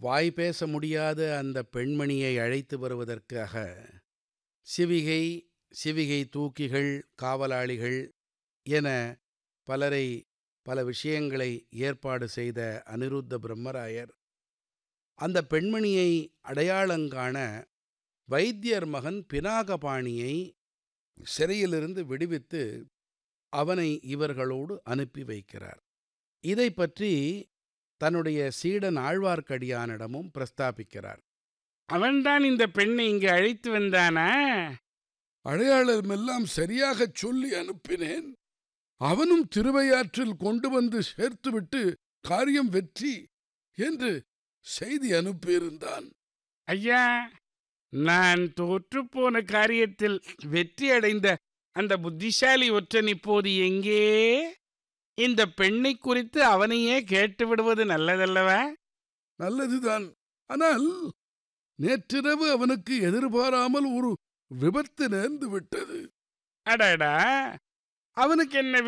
வாய் பேச முடியாத அந்த பெண்மணியை அழைத்து வருவதற்காக சிவிகை சிவிகை தூக்கிகள் காவலாளிகள் என பலரை பல விஷயங்களை ஏற்பாடு செய்த அனிருத்த பிரம்மராயர் அந்த பெண்மணியை அடையாளங்காண வைத்தியர் மகன் பினாகபாணியை சிறையிலிருந்து விடுவித்து அவனை இவர்களோடு அனுப்பி வைக்கிறார் இதை பற்றி தன்னுடைய சீடன் ஆழ்வார்க்கடியானிடமும் பிரஸ்தாபிக்கிறார் அவன்தான் இந்த பெண்ணை இங்கு அழைத்து வந்தானா அடையாளமெல்லாம் சரியாகச் சொல்லி அனுப்பினேன் அவனும் திருவையாற்றில் கொண்டு வந்து சேர்த்துவிட்டு காரியம் வெற்றி என்று செய்தி அனுப்பியிருந்தான் ஐயா நான் தோற்றுப்போன காரியத்தில் வெற்றி அடைந்த அந்த புத்திசாலி ஒற்றன் இப்போது எங்கே இந்த பெண்ணை குறித்து அவனையே கேட்டு விடுவது நல்லதல்லவா நல்லதுதான் ஆனால் நேற்றிரவு அவனுக்கு எதிர்பாராமல் ஒரு விபத்து நேர்ந்து விட்டது அடடா அவனுக்கு என்ன